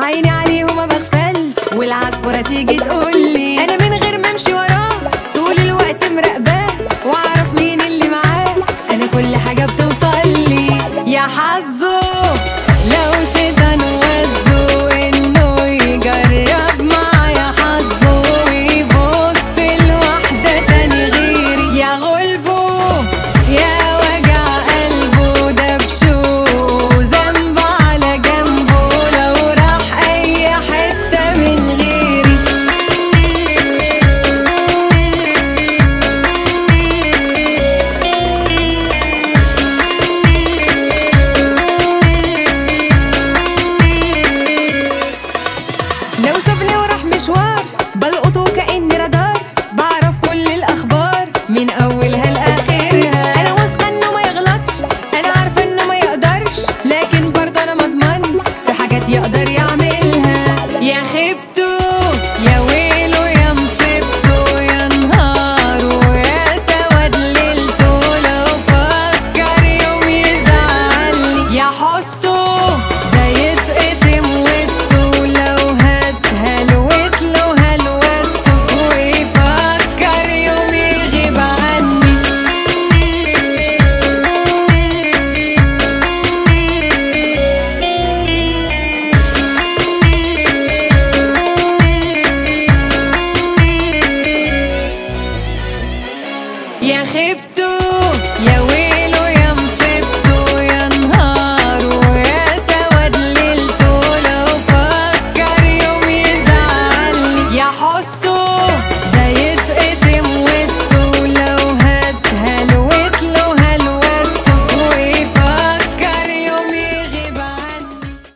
عيني عليه وما بغفلش والعصفورة تيجي تقولي انا من غير ما امشي وراه طول الوقت مراقباه واعرف مين اللي معاه انا كل حاجة بتوصل لي يا حظه لو شيطان وزه انه يجرب معايا حظه ويبص لواحدة تاني غيري يا غلبه يا وجع قلبه ده بشوقه ذنب على جنبه لو راح اي حتة من غيري لو سابني وراح مشوار بلقطه كأني رادار بعرف كل الأخبار من أولها لآخرها أنا واثقة إنه ما يغلطش أنا عارفة إنه ما يقدرش لكن برضه أنا مضمنش في حاجات يقدر يعملها يا خيبته يا ويله يا مصيبته يا نهاره يا سواد ليلته لو فكر يوم يزعلني يا حسته ده يتقدم وسطه لو هتهلوس له هلوسته ويفكر يوم يغيب عني يا خيبته يا ويله يا مصيبته يا نهاره يا سواد ليلته لو فكر يوم يزعلني يا حسته